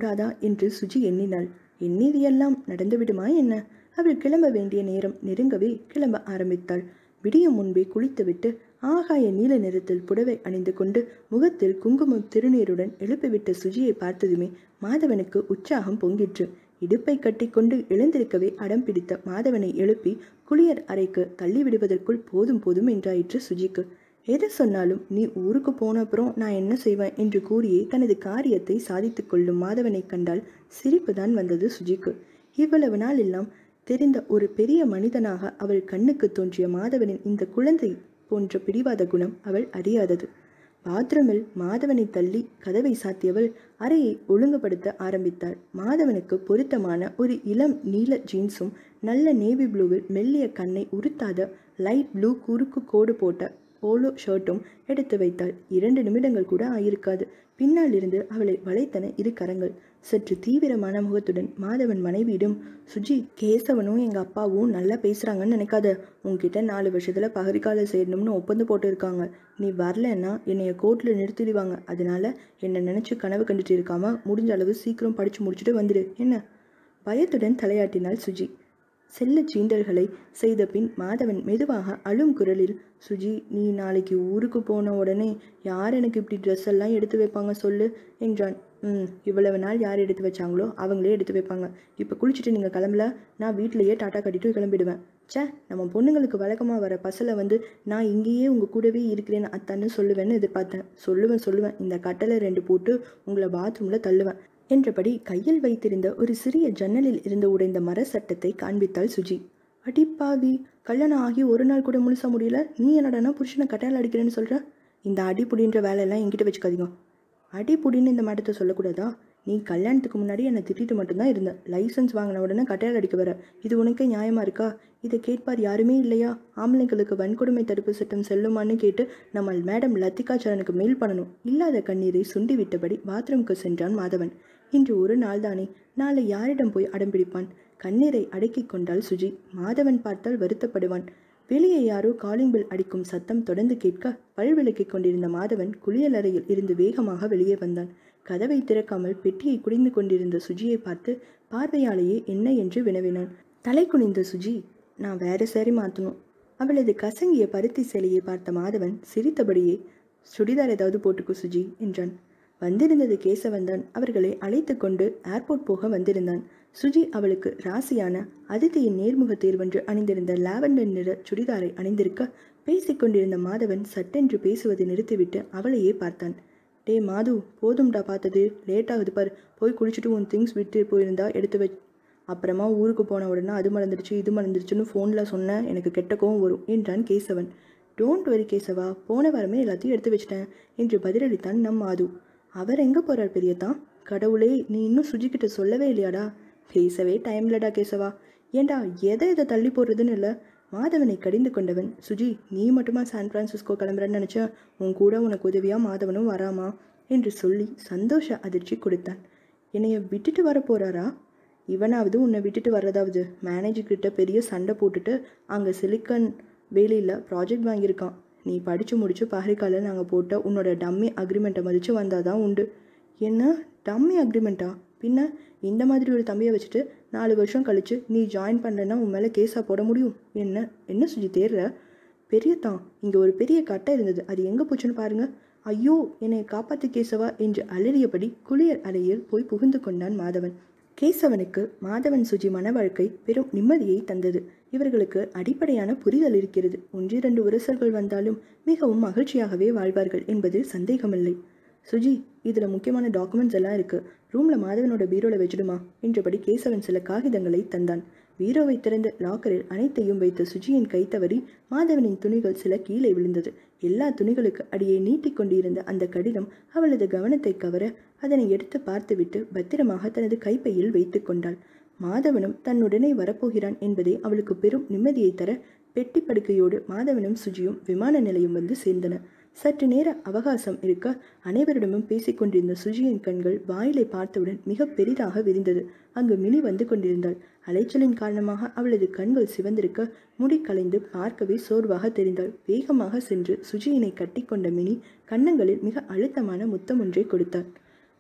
கூடாதா என்று சுஜி எண்ணினாள் எண்ணியதெல்லாம் நடந்துவிடுமா என்ன அவள் கிளம்ப வேண்டிய நேரம் நெருங்கவே கிளம்ப ஆரம்பித்தாள் விடியும் முன்பே குளித்துவிட்டு ஆகாய நீல நிறத்தில் புடவை அணிந்து கொண்டு முகத்தில் குங்குமம் திருநீருடன் எழுப்பிவிட்ட சுஜியை பார்த்ததுமே மாதவனுக்கு உற்சாகம் பொங்கிற்று இடுப்பை கட்டிக்கொண்டு எழுந்திருக்கவே அடம் பிடித்த மாதவனை எழுப்பி குளியர் அறைக்கு தள்ளிவிடுவதற்குள் போதும் போதும் என்றாயிற்று சுஜிக்கு எது சொன்னாலும் நீ ஊருக்கு போன அப்புறம் நான் என்ன செய்வேன் என்று கூறியே தனது காரியத்தை சாதித்துக் கொள்ளும் மாதவனை கண்டால் சிரிப்புதான் வந்தது சுஜிக்கு இவ்வளவு நாள் எல்லாம் தெரிந்த ஒரு பெரிய மனிதனாக அவள் கண்ணுக்கு தோன்றிய மாதவனின் இந்த குழந்தை போன்ற பிடிவாத குணம் அவள் அறியாதது பாத்ரூமில் மாதவனை தள்ளி கதவை சாத்தியவள் அறையை ஒழுங்குபடுத்த ஆரம்பித்தாள் மாதவனுக்கு பொருத்தமான ஒரு இளம் நீல ஜீன்ஸும் நல்ல நேவி ப்ளூவில் மெல்லிய கண்ணை உறுத்தாத லைட் ப்ளூ குறுக்கு கோடு போட்ட போலோ ஷர்ட்டும் எடுத்து வைத்தாள் இரண்டு நிமிடங்கள் கூட ஆயிருக்காது பின்னால் இருந்து அவளை வளைத்தன இரு கரங்கள் சற்று தீவிரமான முகத்துடன் மாதவன் மனைவியிடம் சுஜி கேசவனும் எங்க அப்பாவும் நல்லா பேசுறாங்கன்னு நினைக்காத உன்கிட்ட நாலு வருஷத்துல பகரிக்கால சேரணும்னு ஒப்பந்தம் போட்டு இருக்காங்க நீ வரலன்னா என்னைய கோர்ட்ல நிறுத்திடுவாங்க அதனால என்னை நினைச்சு கனவு கண்டுட்டு இருக்காம முடிஞ்ச அளவு சீக்கிரம் படிச்சு முடிச்சுட்டு வந்துடு என்ன பயத்துடன் தலையாட்டினாள் சுஜி செல்ல சீண்டல்களை செய்த பின் மாதவன் மெதுவாக அழும் குரலில் சுஜி நீ நாளைக்கு ஊருக்கு போன உடனே யார் எனக்கு இப்படி ட்ரெஸ் எல்லாம் எடுத்து வைப்பாங்க சொல்லு என்றான் ம் இவ்வளவு நாள் யார் எடுத்து வச்சாங்களோ அவங்களே எடுத்து வைப்பாங்க இப்போ குளிச்சுட்டு நீங்கள் கிளம்பல நான் வீட்டிலேயே டாட்டா கட்டிட்டு கிளம்பிடுவேன் ச்சே நம்ம பொண்ணுங்களுக்கு வழக்கமாக வர பசலை வந்து நான் இங்கேயே உங்கள் கூடவே இருக்கிறேன்னு அத்தான்னு சொல்லுவேன்னு எதிர்பார்த்தேன் சொல்லுவேன் சொல்லுவேன் இந்த கட்டளை ரெண்டு போட்டு உங்களை பாத்ரூமில் தள்ளுவேன் என்றபடி கையில் வைத்திருந்த ஒரு சிறிய ஜன்னலில் இருந்து உடைந்த மர சட்டத்தை காண்பித்தாள் சுஜி அடிப்பாவி கல்யாணம் ஆகி ஒரு நாள் கூட முழுசா முடியல நீ என்னடானா புருஷனை கட்டால் அடிக்கிறேன்னு சொல்ற இந்த அடிப்புடின்ற வேலையெல்லாம் என்கிட்ட வச்சுக்காதீங்க அடிப்புடின்னு இந்த மாட்டத்தை சொல்லக்கூடாதா நீ கல்யாணத்துக்கு முன்னாடி என்னை திட்டிட்டு மட்டும்தான் இருந்த லைசன்ஸ் வாங்கின உடனே கட்டையால் அடிக்க வர இது உனக்கே நியாயமா இருக்கா இதை கேட்பார் யாருமே இல்லையா ஆம்பளைங்களுக்கு வன்கொடுமை தடுப்பு சட்டம் செல்லுமான்னு கேட்டு நம்ம மேடம் லத்திகா சரணுக்கு மெயில் பண்ணணும் இல்லாத கண்ணீரை சுண்டி விட்டபடி பாத்ரூமுக்கு சென்றான் மாதவன் இன்று ஒரு நாள்தானே நாளை யாரிடம் போய் அடம் பிடிப்பான் கண்ணீரை அடக்கிக் கொண்டாள் சுஜி மாதவன் பார்த்தால் வருத்தப்படுவான் வெளியே யாரோ காலிங் பெல் அடிக்கும் சத்தம் தொடர்ந்து கேட்க பல் விளக்கிக் கொண்டிருந்த மாதவன் குளியலறையில் இருந்து வேகமாக வெளியே வந்தான் கதவை திறக்காமல் பெட்டியை குடிந்து கொண்டிருந்த சுஜியை பார்த்து பார்வையாலேயே என்ன என்று வினவினான் தலை குனிந்த சுஜி நான் வேற சேரி மாற்றணும் அவளது கசங்கிய பருத்தி சேலையை பார்த்த மாதவன் சிரித்தபடியே சுடிதார் ஏதாவது போட்டுக்கோ சுஜி என்றான் வந்திருந்தது கேசவன்தான் அவர்களை அழைத்து கொண்டு ஏர்போர்ட் போக வந்திருந்தான் சுஜி அவளுக்கு ராசியான அதித்தியின் நேர்முக தேர்வென்று அணிந்திருந்த லாவெண்டர் நிற சுடிதாரை அணிந்திருக்க பேசிக்கொண்டிருந்த மாதவன் சட்டென்று பேசுவதை நிறுத்திவிட்டு அவளையே பார்த்தான் டே மாது போதும்டா பார்த்தது லேட் ஆகுது பார் போய் குளிச்சுட்டு உன் திங்ஸ் விட்டு போயிருந்தா எடுத்து வை அப்புறமா ஊருக்கு போன உடனே அது மறந்துடுச்சு இது மறந்துடுச்சுன்னு ஃபோனில் சொன்னேன் எனக்கு கெட்ட கோவம் வரும் என்றான் கேசவன் டோன்ட் வரி கேசவா போன வாரமே எல்லாத்தையும் எடுத்து வச்சிட்டேன் என்று பதிலளித்தான் நம் மாது அவர் எங்கே போகிறார் பெரியத்தான் கடவுளே நீ இன்னும் சுஜிக்கிட்ட சொல்லவே இல்லையாடா பேசவே டைம் இல்லடா கேசவா ஏண்டா எதை எதை தள்ளி போடுறதுன்னு இல்லை மாதவனை கடிந்து கொண்டவன் சுஜி நீ மட்டுமா சான் பிரான்சிஸ்கோ கிளம்புறன்னு நினச்சேன் உன் கூட உனக்கு உதவியா மாதவனும் வராமா என்று சொல்லி சந்தோஷ அதிர்ச்சி கொடுத்தான் என்னைய விட்டுட்டு வர போறாரா இவனாவது உன்னை விட்டுட்டு வர்றதாவது மேனேஜர் கிட்ட பெரிய சண்டை போட்டுட்டு அங்கே சிலிக்கன் வேலையில் ப்ராஜெக்ட் வாங்கியிருக்கான் நீ படித்து முடிச்சு பஹரிக்கால நாங்கள் போட்ட உன்னோட டம்மி அக்ரிமெண்ட்டை மதித்து வந்தால் தான் உண்டு என்ன டம்மி அக்ரிமெண்ட்டா பின்ன இந்த மாதிரி ஒரு தம்பியை வச்சுட்டு நாலு வருஷம் கழிச்சு நீ ஜாயின் பண்ணலன்னா உன் மேலே கேஸாக போட முடியும் என்ன என்ன சுஜி தேர்ற பெரியத்தான் இங்கே ஒரு பெரிய கட்டை இருந்தது அது எங்கே போச்சுன்னு பாருங்க ஐயோ என்னை காப்பாத்து கேசவா என்று அலறியபடி குளியர் அறையில் போய் புகுந்து கொண்டான் மாதவன் கேசவனுக்கு மாதவன் சுஜி மன வாழ்க்கை பெரும் நிம்மதியை தந்தது இவர்களுக்கு அடிப்படையான புரிதல் இருக்கிறது ஒன்றிரண்டு உரசல்கள் வந்தாலும் மிகவும் மகிழ்ச்சியாகவே வாழ்வார்கள் என்பதில் சந்தேகமில்லை சுஜி இதில் முக்கியமான டாக்குமெண்ட்ஸ் எல்லாம் இருக்கு ரூமில் மாதவனோட பீரோவில் வச்சிடுமா என்றபடி கேசவன் சில காகிதங்களை தந்தான் பீரோவை திறந்து லாக்கரில் அனைத்தையும் வைத்த சுஜியின் கை தவறி மாதவனின் துணிகள் சில கீழே விழுந்தது எல்லா துணிகளுக்கு அடியே நீட்டிக் கொண்டிருந்த அந்த கடிதம் அவளது கவனத்தை கவர அதனை எடுத்து பார்த்துவிட்டு பத்திரமாக தனது கைப்பையில் வைத்துக் கொண்டாள் மாதவனும் தன்னுடனே வரப்போகிறான் என்பதே அவளுக்கு பெரும் நிம்மதியை தர பெட்டி படுக்கையோடு மாதவனும் சுஜியும் விமான நிலையம் வந்து சேர்ந்தன சற்று நேர அவகாசம் இருக்க அனைவரிடமும் பேசிக்கொண்டிருந்த சுஜியின் கண்கள் வாயிலை பார்த்தவுடன் மிக பெரிதாக விரிந்தது அங்கு மினி வந்து கொண்டிருந்தாள் அலைச்சலின் காரணமாக அவளது கண்கள் சிவந்திருக்க முடி கலைந்து பார்க்கவே சோர்வாக தெரிந்தாள் வேகமாக சென்று சுஜியினை கட்டிக்கொண்ட மினி கன்னங்களில் மிக அழுத்தமான முத்தம் ஒன்றை கொடுத்தாள்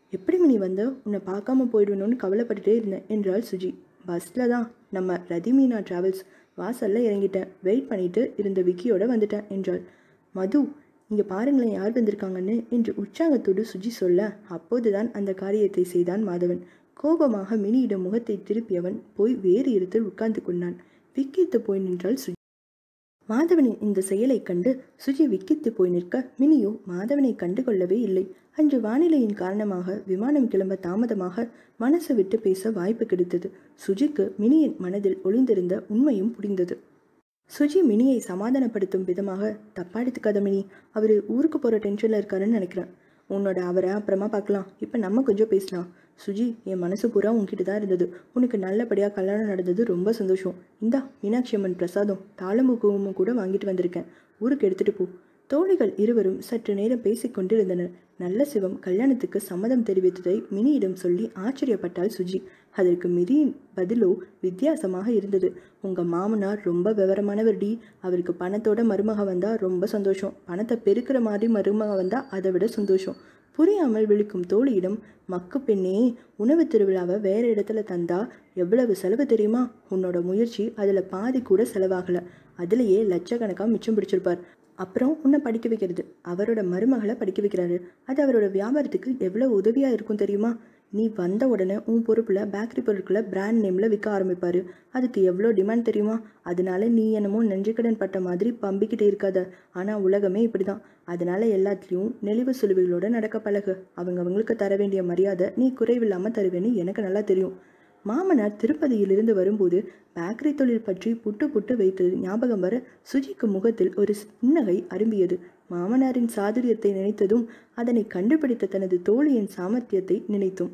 எப்படி மினி வந்த உன்னை பார்க்காம போயிடணும்னு கவலைப்பட்டுட்டே இருந்தேன் என்றாள் சுஜி பஸ்ஸில் தான் நம்ம ரதிமீனா டிராவல்ஸ் வாசல்ல இறங்கிட்டேன் வெயிட் பண்ணிட்டு இருந்த விக்கியோட வந்துட்டேன் என்றாள் மது இங்கே பாருங்களேன் யார் வந்திருக்காங்கன்னு என்று உற்சாகத்தோடு சுஜி சொல்ல அப்போதுதான் அந்த காரியத்தை செய்தான் மாதவன் கோபமாக மினியிடம் முகத்தை திருப்பியவன் போய் வேறு இடத்தில் உட்கார்ந்து கொண்டான் விக்கித்து போய் நின்றாள் சுஜி மாதவனின் இந்த செயலைக் கண்டு சுஜி விக்கித்து போய் நிற்க மினியோ மாதவனை கண்டுகொள்ளவே இல்லை அன்று வானிலையின் காரணமாக விமானம் கிளம்ப தாமதமாக மனசு விட்டு பேச வாய்ப்பு கிடைத்தது சுஜிக்கு மினியின் மனதில் ஒளிந்திருந்த உண்மையும் புரிந்தது சுஜி மினியை சமாதானப்படுத்தும் விதமாக தப்பா எடுத்துக்காத மினி அவர் ஊருக்கு போகிற டென்ஷனில் இருக்காருன்னு நினைக்கிறேன் உன்னோட அவரை அப்புறமா பார்க்கலாம் இப்போ நம்ம கொஞ்சம் பேசலாம் சுஜி என் மனசு பூரா உன்கிட்ட தான் இருந்தது உனக்கு நல்லபடியாக கல்யாணம் நடந்தது ரொம்ப சந்தோஷம் இந்தா மீனாட்சி அம்மன் பிரசாதம் தாளம்பு பூவும் கூட வாங்கிட்டு வந்திருக்கேன் ஊருக்கு எடுத்துட்டு போ தோழிகள் இருவரும் சற்று நேரம் பேசிக் கொண்டிருந்தனர் நல்ல சிவம் கல்யாணத்துக்கு சம்மதம் தெரிவித்ததை மினியிடம் சொல்லி ஆச்சரியப்பட்டாள் சுஜி அதற்கு மினியின் பதிலோ வித்தியாசமாக இருந்தது உங்க மாமனார் ரொம்ப விவரமானவர்டி அவருக்கு பணத்தோட மருமக வந்தா ரொம்ப சந்தோஷம் பணத்தை பெருக்கிற மாதிரி மருமக வந்தா அதை விட சந்தோஷம் புரியாமல் விழிக்கும் தோழியிடம் மக்கு பெண்ணே உணவு திருவிழாவை வேற இடத்துல தந்தா எவ்வளவு செலவு தெரியுமா உன்னோட முயற்சி அதில் பாதி கூட செலவாகல அதுலேயே லட்சக்கணக்காக மிச்சம் பிடிச்சிருப்பார் அப்புறம் உன்னை படிக்க வைக்கிறது அவரோட மருமகளை படிக்க வைக்கிறாரு அது அவரோட வியாபாரத்துக்கு எவ்வளோ உதவியாக இருக்கும் தெரியுமா நீ வந்த உடனே உன் பொறுப்பில் பேக்கரி பொருட்களை பிராண்ட் நேமில் விற்க ஆரம்பிப்பாரு அதுக்கு எவ்வளோ டிமாண்ட் தெரியுமா அதனால நீ என்னமோ நன்றிக்கடன் பட்ட மாதிரி பம்பிக்கிட்டு இருக்காத ஆனால் உலகமே இப்படி தான் அதனால எல்லாத்துலேயும் நெளிவு சுழிவுகளோட நடக்க பழகு அவங்க அவங்களுக்கு தர வேண்டிய மரியாதை நீ குறைவில்லாமல் தருவேன்னு எனக்கு நல்லா தெரியும் மாமனார் திருப்பதியிலிருந்து வரும்போது பேக்கரி தொழில் பற்றி புட்டு புட்டு வைத்தது ஞாபகம் வர சுஜிக்கு முகத்தில் ஒரு புன்னகை அரும்பியது மாமனாரின் சாதுரியத்தை நினைத்ததும் அதனை கண்டுபிடித்த தனது தோழியின் சாமர்த்தியத்தை நினைத்தும்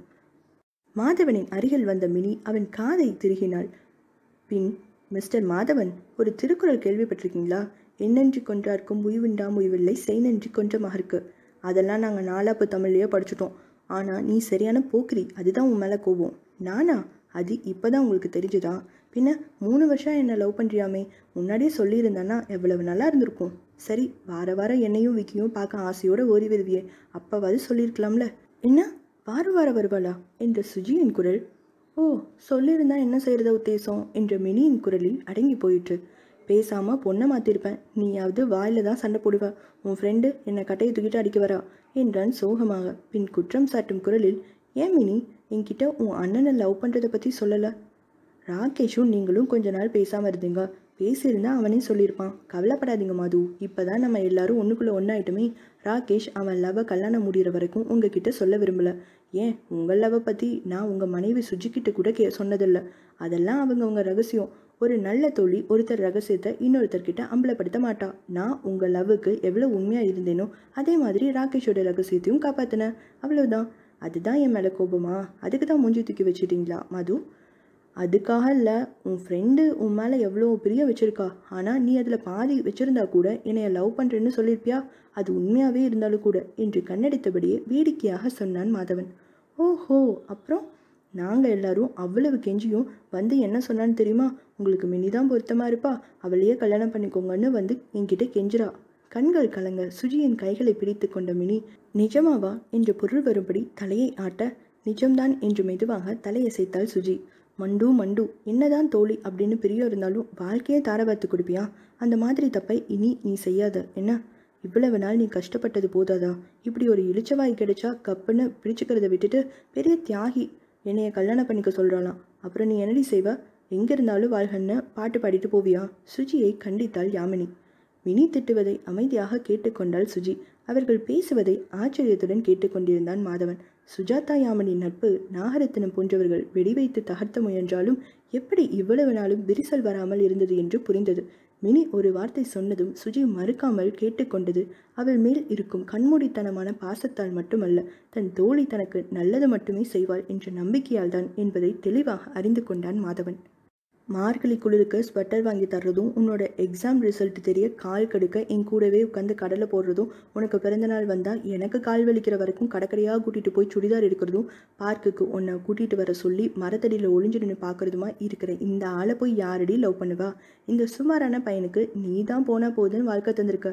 மாதவனின் அருகில் வந்த மினி அவன் காதை திருகினாள் பின் மிஸ்டர் மாதவன் ஒரு திருக்குறள் கேள்விப்பட்டிருக்கீங்களா என்னென்று கொன்றார்க்கும் உய்வுண்டாம் உய்வில்லை செய் நன்றி கொன்ற மகருக்கு அதெல்லாம் நாங்கள் நாலாப்பு தமிழ்லையே படிச்சிட்டோம் ஆனால் நீ சரியான போக்கிரி அதுதான் உன் மேலே கோபம் நானா அது இப்போதான் உங்களுக்கு தெரிஞ்சுதா பின்ன மூணு வருஷம் என்னை லவ் பண்ணுறியாமே முன்னாடியே சொல்லியிருந்தானா எவ்வளவு நல்லா இருந்திருக்கும் சரி வார வாரம் என்னையும் விக்கியும் பார்க்க ஆசையோடு ஓடி வருவியே அப்போவாது சொல்லியிருக்கலாம்ல என்ன வார வாரம் வருவாளா என்ற சுஜியின் குரல் ஓ சொல்லியிருந்தா என்ன செய்யறத உத்தேசம் என்ற மினியின் குரலில் அடங்கி போயிற்று பேசாம பொண்ணை மாத்திருப்பேன் நீயாவது வாயில தான் சண்டை போடுவ உன் ஃப்ரெண்டு என்னை கட்டையை தூக்கிட்டு அடிக்க வரா என்றான் சோகமாக பின் குற்றம் சாட்டும் குரலில் ஏன் மினி என்கிட்ட உன் அண்ணனை லவ் பண்ணுறதை பற்றி சொல்லலை ராகேஷும் நீங்களும் கொஞ்ச நாள் பேசாமல் இருந்தீங்க பேசியிருந்தா அவனே சொல்லியிருப்பான் கவலைப்படாதீங்க மது இப்போதான் நம்ம எல்லாரும் ஒன்றுக்குள்ளே ஒன்றாயிட்டுமே ராகேஷ் அவன் லவ்வை கல்யாணம் முடிகிற வரைக்கும் உங்ககிட்ட சொல்ல விரும்பல ஏன் உங்கள் லவ்வை பற்றி நான் உங்கள் மனைவி சுஜிக்கிட்ட கூட கே சொன்னதில்ல அதெல்லாம் அவங்க உங்க ரகசியம் ஒரு நல்ல தோழி ஒருத்தர் ரகசியத்தை இன்னொருத்தர்கிட்ட அம்பலப்படுத்த மாட்டா நான் உங்கள் லவ்வுக்கு எவ்வளோ உண்மையாக இருந்தேனோ அதே மாதிரி ராகேஷோட ரகசியத்தையும் காப்பாற்றினேன் அவ்வளவுதான் அதுதான் என் மேலே கோபமா அதுக்கு தான் மூஞ்சி தூக்கி வச்சிட்டீங்களா மது அதுக்காக இல்லை உன் ஃப்ரெண்டு உன் மேலே எவ்வளோ பிரிய வச்சிருக்கா ஆனால் நீ அதில் பாதி வச்சிருந்தா கூட என்னைய லவ் பண்ணுறேன்னு சொல்லியிருப்பியா அது உண்மையாகவே இருந்தாலும் கூட என்று கண்ணடித்தபடியே வேடிக்கையாக சொன்னான் மாதவன் ஓஹோ அப்புறம் நாங்கள் எல்லாரும் அவ்வளவு கெஞ்சியும் வந்து என்ன சொன்னான்னு தெரியுமா உங்களுக்கு மினிதான் பொருத்தமாக இருப்பா அவளையே கல்யாணம் பண்ணிக்கோங்கன்னு வந்து என்கிட்ட கெஞ்சுறா கண்கள் கலங்க சுஜியின் கைகளை பிடித்து கொண்ட மினி நிஜமாவா என்று பொருள் வரும்படி தலையை ஆட்ட நிஜம்தான் என்று மெதுவாக தலையசைத்தாள் சுஜி மண்டு மண்டு என்னதான் தோழி அப்படின்னு பிரியம் இருந்தாலும் வாழ்க்கையே தாரவாத்து கொடுப்பியா அந்த மாதிரி தப்பை இனி நீ செய்யாத என்ன இவ்வளவு நாள் நீ கஷ்டப்பட்டது போதாதா இப்படி ஒரு இளிச்சவாய் கிடைச்சா கப்புன்னு பிடிச்சுக்கிறத விட்டுட்டு பெரிய தியாகி என்னைய கல்யாணம் பண்ணிக்க சொல்கிறாளாம் அப்புறம் நீ என்னடி செய்வ எங்கே இருந்தாலும் வாழ்கன்னு பாட்டு பாடிட்டு போவியா சுஜியை கண்டித்தாள் யாமினி மினி திட்டுவதை அமைதியாக கேட்டுக்கொண்டாள் சுஜி அவர்கள் பேசுவதை ஆச்சரியத்துடன் கேட்டுக்கொண்டிருந்தான் மாதவன் சுஜாதா யாமினி நட்பு நாகரத்தினம் போன்றவர்கள் வெடிவைத்து தகர்த்த முயன்றாலும் எப்படி இவ்வளவு நாளும் விரிசல் வராமல் இருந்தது என்று புரிந்தது மினி ஒரு வார்த்தை சொன்னதும் சுஜி மறுக்காமல் கேட்டுக்கொண்டது அவள் மேல் இருக்கும் கண்மூடித்தனமான பாசத்தால் மட்டுமல்ல தன் தோழி தனக்கு நல்லது மட்டுமே செய்வாள் என்ற நம்பிக்கையால் தான் என்பதை தெளிவாக அறிந்து கொண்டான் மாதவன் மார்கழி குளிருக்கு ஸ்வெட்டர் வாங்கி தர்றதும் உன்னோட எக்ஸாம் ரிசல்ட் தெரிய கால் கடுக்க என் கூடவே உட்காந்து கடலை போடுறதும் உனக்கு பிறந்தநாள் வந்தால் எனக்கு கால் வலிக்கிற வரைக்கும் கடற்கரையாக கூட்டிகிட்டு போய் சுடிதார் எடுக்கிறதும் பார்க்குக்கு உன்னை கூட்டிகிட்டு வர சொல்லி மரத்தடியில் ஒளிஞ்சு நின்று பார்க்குறதுமா இருக்கிற இந்த ஆளை போய் யாரடி லவ் பண்ணுவா இந்த சுமாரான பையனுக்கு நீ தான் போனால் போதுன்னு வாழ்க்கை தந்திருக்க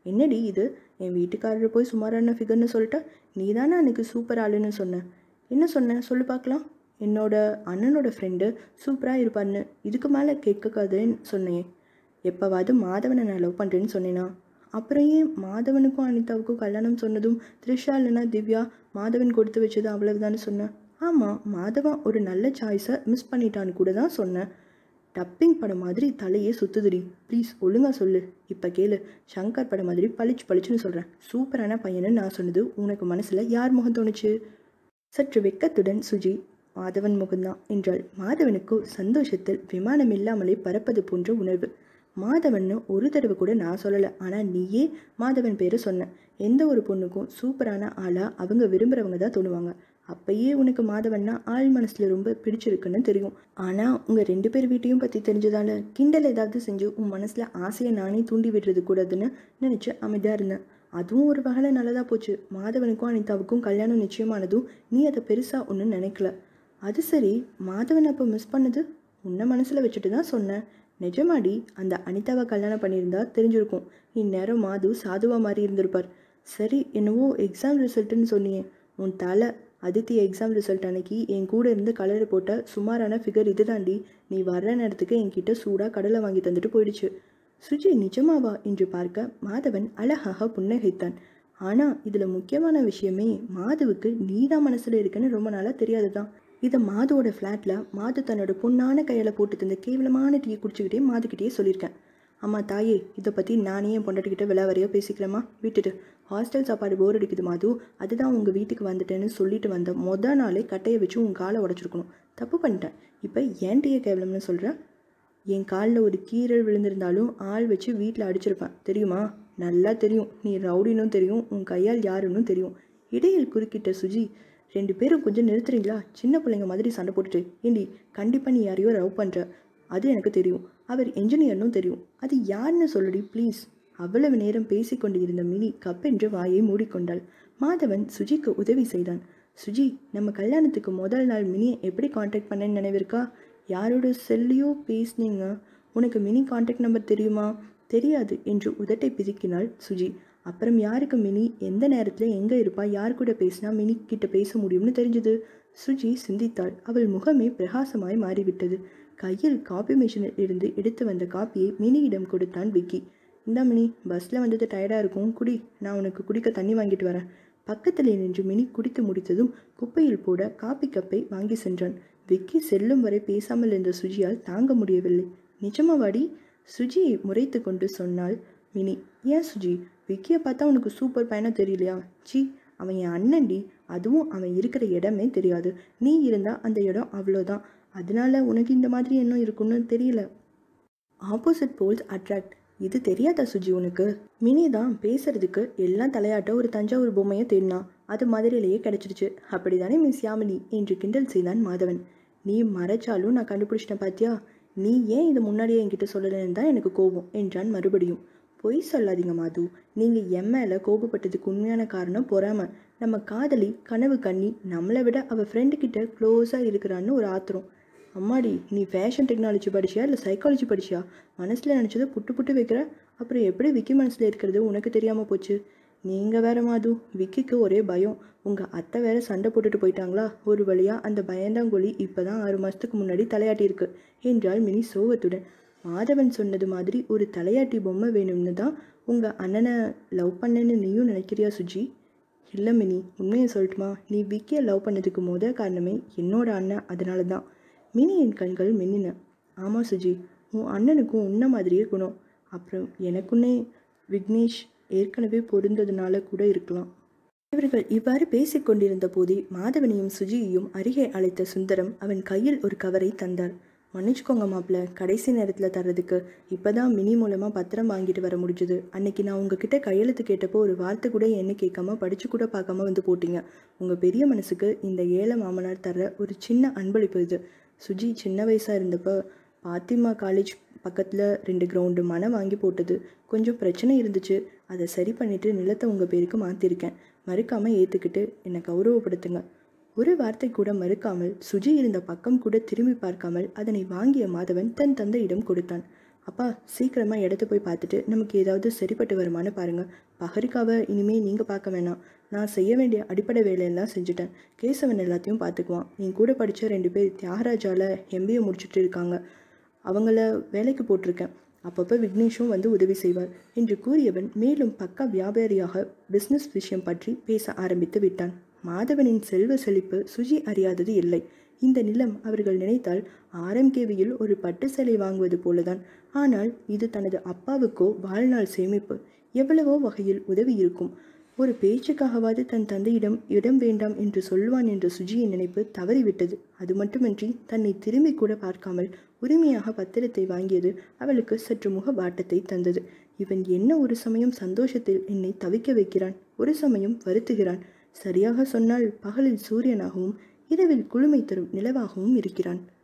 என்னடி இது என் வீட்டுக்காரர் போய் சுமாரான ஃபிகர்னு சொல்லிட்டா நீ தானே அன்னைக்கு சூப்பர் ஆளுன்னு சொன்ன என்ன சொன்ன சொல்லு பார்க்கலாம் என்னோட அண்ணனோட ஃப்ரெண்டு சூப்பராக இருப்பான்னு இதுக்கு மேலே கேட்காதுன்னு சொன்னேன் எப்போவாவது மாதவனை நான் லவ் பண்ணுறேன்னு சொன்னேனா அப்புறம் ஏன் மாதவனுக்கும் அனிதாவுக்கும் கல்யாணம் சொன்னதும் த்ரிஷா இல்லைனா திவ்யா மாதவன் கொடுத்து வச்சது அவ்வளவுதான்னு சொன்னேன் ஆமாம் மாதவன் ஒரு நல்ல சாய்ஸை மிஸ் பண்ணிட்டான்னு கூட தான் சொன்னேன் டப்பிங் படம் மாதிரி தலையே சுத்துதுடி ப்ளீஸ் ஒழுங்கா சொல்லு இப்போ கேளு சங்கர் படம் மாதிரி பளிச்சு பளிச்சுன்னு சொல்கிறேன் சூப்பரான பையன்னு நான் சொன்னது உனக்கு மனசில் யார் முகம் தோணுச்சு சற்று வெக்கத்துடன் சுஜி மாதவன் முகம்தான் என்றாள் மாதவனுக்கு சந்தோஷத்தில் விமானம் இல்லாமலே பறப்பது போன்ற உணர்வு மாதவன்னு ஒரு தடவை கூட நான் சொல்லலை ஆனால் நீயே மாதவன் பேரை சொன்ன எந்த ஒரு பொண்ணுக்கும் சூப்பரான ஆளாக அவங்க விரும்புகிறவங்க தான் தோணுவாங்க அப்பயே உனக்கு மாதவன்னா ஆள் மனசில் ரொம்ப பிடிச்சிருக்குன்னு தெரியும் ஆனால் உங்கள் ரெண்டு பேர் வீட்டையும் பற்றி தெரிஞ்சதால கிண்டல் ஏதாவது செஞ்சு உன் மனசில் ஆசையை நானே தூண்டி விடுறது கூடாதுன்னு நினச்சி அமைதியாக இருந்தேன் அதுவும் ஒரு வகையில் நல்லதாக போச்சு மாதவனுக்கும் அனிதாவுக்கும் கல்யாணம் நிச்சயமானதும் நீ அதை பெருசாக ஒன்றும் நினைக்கல அது சரி மாதவன் அப்போ மிஸ் பண்ணது உன்னை மனசில் வச்சுட்டு தான் சொன்னேன் நிஜமாடி அந்த அனிதாவை கல்யாணம் பண்ணியிருந்தா தெரிஞ்சிருக்கும் இந்நேரம் மாது சாதுவா மாதிரி இருந்திருப்பார் சரி என்னவோ எக்ஸாம் ரிசல்ட்டுன்னு சொன்னியே உன் தலை அதித்தி எக்ஸாம் ரிசல்ட் அன்னைக்கு என் கூட இருந்து கலர் போட்ட சுமாரான ஃபிகர் இது தாண்டி நீ வர்ற நேரத்துக்கு என்கிட்ட சூடாக கடலை வாங்கி தந்துட்டு போயிடுச்சு சுஜி நிஜமாவா என்று பார்க்க மாதவன் அழகாக புன்னகைத்தான் ஆனால் இதில் முக்கியமான விஷயமே மாதுவுக்கு நீதான் மனசில் இருக்குன்னு ரொம்ப நாளாக தெரியாது தான் இதை மாதுவோட ஃப்ளாட்டில் மாது தன்னோட பொண்ணான கையில் போட்டு தந்த கேவலமான டீயை குடிச்சுக்கிட்டே மாதுக்கிட்டே சொல்லியிருக்கேன் அம்மா தாயே இதை பற்றி நானே என் பொண்டாட்டிக்கிட்ட விளாவறையாக பேசிக்கிறேம்மா விட்டுட்டு ஹாஸ்டல் சாப்பாடு போர் அடிக்குது மாது அதுதான் உங்கள் வீட்டுக்கு வந்துட்டேன்னு சொல்லிட்டு வந்த மொத நாளே கட்டையை வச்சு உன் காலை உடச்சிருக்கணும் தப்பு பண்ணிட்டேன் இப்போ ஏன் டீயை கேவலம்னு சொல்கிறேன் என் காலில் ஒரு கீரல் விழுந்திருந்தாலும் ஆள் வச்சு வீட்டில் அடிச்சிருப்பேன் தெரியுமா நல்லா தெரியும் நீ ரவுடினும் தெரியும் உன் கையால் யாருன்னு தெரியும் இடையில் குறுக்கிட்ட சுஜி ரெண்டு பேரும் கொஞ்சம் நிறுத்துறீங்களா சின்ன பிள்ளைங்க மாதிரி சண்டை போட்டுட்டு ஏண்டி கண்டிப்பாக நீ யாரையோ லவ் பண்ணுற அது எனக்கு தெரியும் அவர் என்ஜினியர்னும் தெரியும் அது யாருன்னு சொல்லுடி ப்ளீஸ் அவ்வளவு நேரம் பேசிக்கொண்டு இருந்த மினி கப்பென்று வாயை மூடிக்கொண்டாள் மாதவன் சுஜிக்கு உதவி செய்தான் சுஜி நம்ம கல்யாணத்துக்கு முதல் நாள் மினியை எப்படி காண்டாக்ட் பண்ணேன்னு நினைவிருக்கா யாரோட செல்லையோ பேசுனீங்க உனக்கு மினி காண்டாக்ட் நம்பர் தெரியுமா தெரியாது என்று உதட்டை பிதுக்கினாள் சுஜி அப்புறம் யாருக்கு மினி எந்த நேரத்தில் எங்கே இருப்பா யார் கூட பேசினா மினி கிட்ட பேச முடியும்னு தெரிஞ்சது சுஜி சிந்தித்தாள் அவள் முகமே பிரகாசமாய் மாறிவிட்டது கையில் காபி மிஷினில் இருந்து எடுத்து வந்த காப்பியை மினியிடம் கொடுத்தான் விக்கி இந்தா மினி பஸ்ஸில் வந்தது டயர்டாக இருக்கும் குடி நான் உனக்கு குடிக்க தண்ணி வாங்கிட்டு வரேன் பக்கத்திலே நின்று மினி குடித்து முடித்ததும் குப்பையில் போட காப்பி கப்பை வாங்கி சென்றான் விக்கி செல்லும் வரை பேசாமல் இருந்த சுஜியால் தாங்க முடியவில்லை நிஜமாவாடி சுஜியை முறைத்து கொண்டு சொன்னாள் மினி ஏன் சுஜி விக்கியை பார்த்தா உனக்கு சூப்பர் பையனா தெரியலையா சி அவன் என் அண்ணன்டி அதுவும் அவன் இருக்கிற இடமே தெரியாது நீ இருந்தால் அந்த இடம் அவ்வளோதான் அதனால உனக்கு இந்த மாதிரி என்ன இருக்குன்னு தெரியல ஆப்போசிட் போல்ஸ் அட்ராக்ட் இது தெரியாதா சுஜி உனக்கு மினி தான் பேசுறதுக்கு எல்லாம் தலையாட்ட ஒரு தஞ்சாவூர் பொம்மையை தேடினா அது மதுரையிலேயே கிடைச்சிருச்சு அப்படிதானே மிஸ் யாமினி என்று கிண்டல் செய்தான் மாதவன் நீ மறைச்சாலும் நான் கண்டுபிடிச்சிட்டேன் பாத்தியா நீ ஏன் இதை முன்னாடியே என்கிட்ட சொல்லலைன்னு தான் எனக்கு கோபம் என்றான் மறுபடியும் பொய் சொல்லாதீங்க மாது நீங்கள் என் மேலே கோபப்பட்டதுக்கு உண்மையான காரணம் பொறாம நம்ம காதலி கனவு கண்ணி நம்மளை விட அவள் ஃப்ரெண்டு கிட்ட க்ளோஸாக இருக்கிறான்னு ஒரு ஆத்திரம் அம்மாடி நீ ஃபேஷன் டெக்னாலஜி படிச்சியா இல்லை சைக்காலஜி படிச்சியா மனசில் நினச்சதை புட்டு புட்டு வைக்கிற அப்புறம் எப்படி விக்கி மனசில் இருக்கிறது உனக்கு தெரியாமல் போச்சு நீங்கள் வேற மாது விக்கிக்கு ஒரே பயம் உங்கள் அத்தை வேற சண்டை போட்டுட்டு போயிட்டாங்களா ஒரு வழியாக அந்த பயந்தாங்கொலி இப்போ தான் ஆறு மாதத்துக்கு முன்னாடி தலையாட்டியிருக்கு என்றாள் மினி சோகத்துடன் மாதவன் சொன்னது மாதிரி ஒரு தலையாட்டி பொம்மை வேணும்னு தான் உங்கள் அண்ணனை லவ் பண்ணேன்னு நீயும் நினைக்கிறியா சுஜி இல்லை மினி உண்மையை சொல்லட்டுமா நீ விக்கியை லவ் பண்ணதுக்கு முத காரணமே என்னோட அண்ணன் அதனால தான் மினியின் கண்கள் மின்னின ஆமாம் சுஜி உன் அண்ணனுக்கும் உன்ன மாதிரியே குணம் அப்புறம் எனக்குன்னே விக்னேஷ் ஏற்கனவே பொருந்ததுனால கூட இருக்கலாம் இவர்கள் இவ்வாறு பேசிக் கொண்டிருந்த போதே மாதவனையும் சுஜியையும் அருகே அழைத்த சுந்தரம் அவன் கையில் ஒரு கவரை தந்தார் மன்னிச்சுக்கோங்க மாப்பிள்ள கடைசி நேரத்தில் தர்றதுக்கு இப்போதான் மினி மூலமாக பத்திரம் வாங்கிட்டு வர முடிஞ்சது அன்னைக்கு நான் உங்ககிட்ட கையெழுத்து கேட்டப்போ ஒரு வார்த்தை கூட என்ன கேட்காம படிச்சு கூட பார்க்காம வந்து போட்டீங்க உங்கள் பெரிய மனசுக்கு இந்த ஏழை மாமனார் தர்ற ஒரு சின்ன அன்பளிப்பு இது சுஜி சின்ன வயசாக இருந்தப்போ பாத்திமா காலேஜ் பக்கத்தில் ரெண்டு கிரவுண்டு மனை வாங்கி போட்டது கொஞ்சம் பிரச்சனை இருந்துச்சு அதை சரி பண்ணிட்டு நிலத்தை உங்கள் பேருக்கு மாற்றிருக்கேன் மறுக்காமல் ஏற்றுக்கிட்டு என்னை கௌரவப்படுத்துங்க ஒரு வார்த்தை கூட மறுக்காமல் சுஜி இருந்த பக்கம் கூட திரும்பி பார்க்காமல் அதனை வாங்கிய மாதவன் தன் தந்தையிடம் கொடுத்தான் அப்பா சீக்கிரமாக இடத்த போய் பார்த்துட்டு நமக்கு ஏதாவது சரிப்பட்டு வருமானு பாருங்கள் பஹரிக்காவை இனிமேல் நீங்கள் பார்க்க வேணாம் நான் செய்ய வேண்டிய அடிப்படை வேலையெல்லாம் செஞ்சுட்டேன் கேசவன் எல்லாத்தையும் பார்த்துக்குவான் என் கூட படித்த ரெண்டு பேர் தியாகராஜாவில் எம்பிஏ முடிச்சுட்டு இருக்காங்க அவங்கள வேலைக்கு போட்டிருக்கேன் அப்பப்போ விக்னேஷும் வந்து உதவி செய்வார் என்று கூறியவன் மேலும் பக்கா வியாபாரியாக பிஸ்னஸ் விஷயம் பற்றி பேச ஆரம்பித்து விட்டான் மாதவனின் செல்வ செழிப்பு சுஜி அறியாதது இல்லை இந்த நிலம் அவர்கள் நினைத்தால் ஆர்எம்கேவியில் ஒரு பட்டு சேலை வாங்குவது போலதான் ஆனால் இது தனது அப்பாவுக்கோ வாழ்நாள் சேமிப்பு எவ்வளவோ வகையில் உதவி இருக்கும் ஒரு பேச்சுக்காகவாது தன் தந்தையிடம் இடம் வேண்டாம் என்று சொல்வான் என்ற சுஜியின் நினைப்பு தவறிவிட்டது அது மட்டுமின்றி தன்னை திரும்பி கூட பார்க்காமல் உரிமையாக பத்திரத்தை வாங்கியது அவளுக்கு சற்று முக வாட்டத்தை தந்தது இவன் என்ன ஒரு சமயம் சந்தோஷத்தில் என்னை தவிக்க வைக்கிறான் ஒரு சமயம் வருத்துகிறான் சரியாக சொன்னால் பகலில் சூரியனாகவும் இரவில் குளுமை தரும் நிலவாகவும் இருக்கிறான்